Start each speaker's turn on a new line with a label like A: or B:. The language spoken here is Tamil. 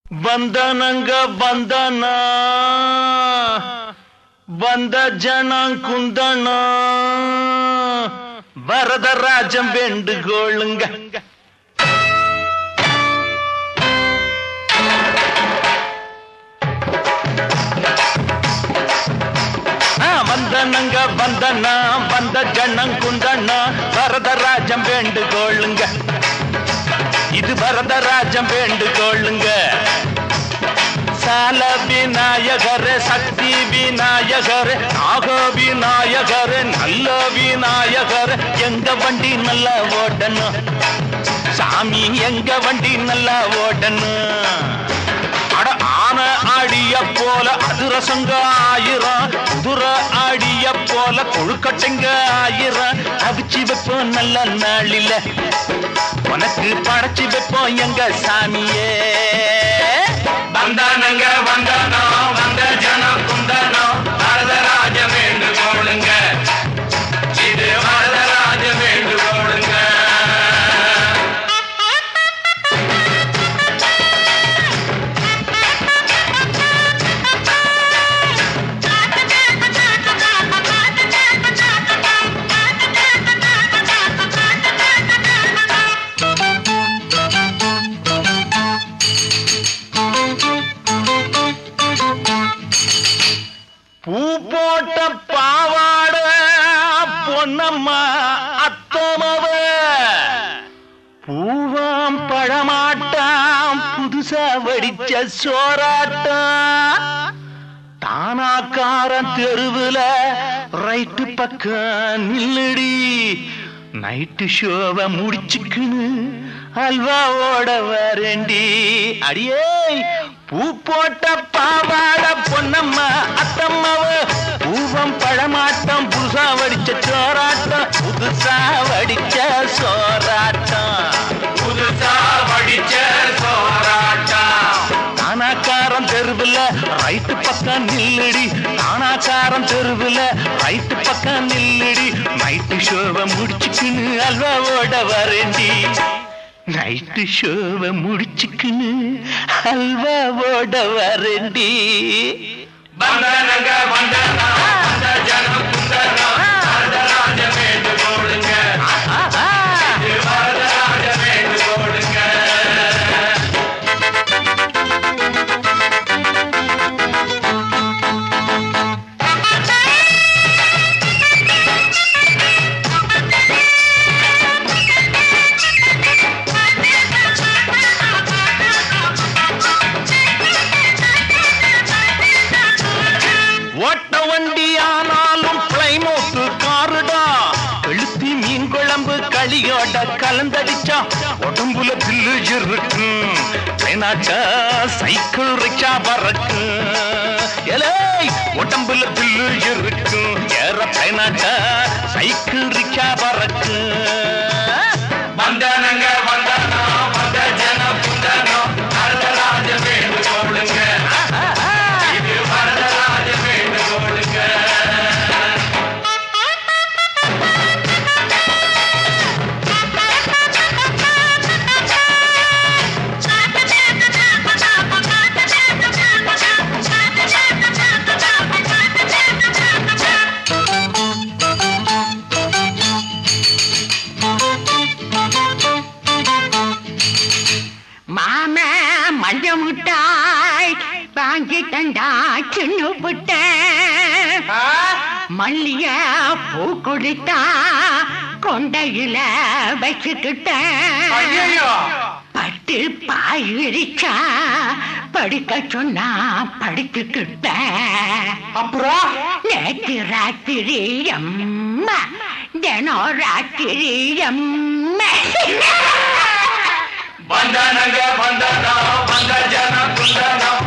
A: ಬಂದನಂಗ ಬಂದನ ಬಂದ ಜನ ಕುಂದಣ வரதராஜம் வேண்டுகோளுங்க ஆ, வந்தனங்க வந்தனா வந்த ஜனம் குந்தண்ணா வரதராஜம் வேண்டுகோளுங்க இது வரதராஜம் வேண்டுகோளுங்க சால விநாயகரே சக்தி விநாயகரே நாக விநாயகரே நல்ல விநாயகரே எங்க வண்டி நல்லா ஓடணும் சாமி எங்க வண்டி நல்லா ஓடணும் அட ஆன ஆடிய போல அதிரசங்க ஆயிரம் குதிர ஆடிய போல கொழுக்கட்டைங்க ஆயிரம் அவிச்சு வைப்போம் நல்ல நாளில உனக்கு படைச்சு வைப்போம் எங்க சாமியே
B: வந்தானங்க வந்தானோ வந்த ஜனம் குந்தானோ வரதராஜ வேண்டுகோளுங்க இது வரதராஜ வேண்டுகோளுங்க
A: பூ போட்ட பாவாட பொன்னம்மா அத்தமவ பூவாம் பழமாட்டாம் புதுசா வடிச்ச சோறாட்டம் தானாக்காரன் தெருவுல ரைட்டு பக்கம் நில்லுடி நைட்டு ஷோவை முடிச்சுக்குன்னு அல்வாவோட வரேண்டி அடியே பூ போட்ட பாவாட பொன்னம்மா அத்தம்மாவ பூவம் பழமாட்டம் புதுசா வடிச்ச சோறாட்டம் புதுசா வடிச்ச சோறாட்டம்
B: புதுசா படிச்ச சோராட்டம்
A: தானாக்காரம் தெருவில் ரைட்டு பக்கம் நில்லுடி தானாக்காரம் தெருவில் ரைட்டு பக்கம் நில்லுடி நைட்டு ஷோவை முடிச்சுக்குன்னு அல்வாவோட வரேண்டி நைட்டு ஷோவை முடிச்சுக்குன்னு அல்வாவோட வரேண்டி
B: வந்தானங்க வந்தானோ வந்த ஜனம் குந்தானோ வரதராஜ வேண்டுகோளுங்க இது வரதராஜ வேண்டுகோளுங்க
A: ஓட்ட வண்டி ஆனாலும் பிளைமோட்டு காருடா கழுத்தி மீன் குழம்பு களியோட கலந்தடிச்சா உடம்புல பில்லு இருக்கும் ட்ரெயினாட்டா சைக்கிள் ரிக்ஷா பறக்கும் ஏலே உடம்புல பில்லு இருக்கும் ஏற ட்ரெயினாட்டா சைக்கிள் ரிக்ஷா பறக்கும்
B: வந்தானங்க வந்தானோ வந்த ஜனம் குந்தானோ வரதராஜ வேண்டுகோளுங்க இது வரதராஜ வேண்டுகோளுங்க
C: மாம மஞ்ச முட்டாய் வாங்கி தண்டா சின்ன புட்ட மல்லிய பூ கொடுத்தா கொண்டையில வச்சுக்கிட்ட பட்டு பாய் விரிச்சா படிக்க சொன்னா படிச்சுக்கிட்ட
A: அப்புறம்
C: நேற்று ராத்திரி அம்மா தினம் ராத்திரி அம்மா
B: வந்தானங்க வந்தானோ வந்த ஜனம் குந்தானோ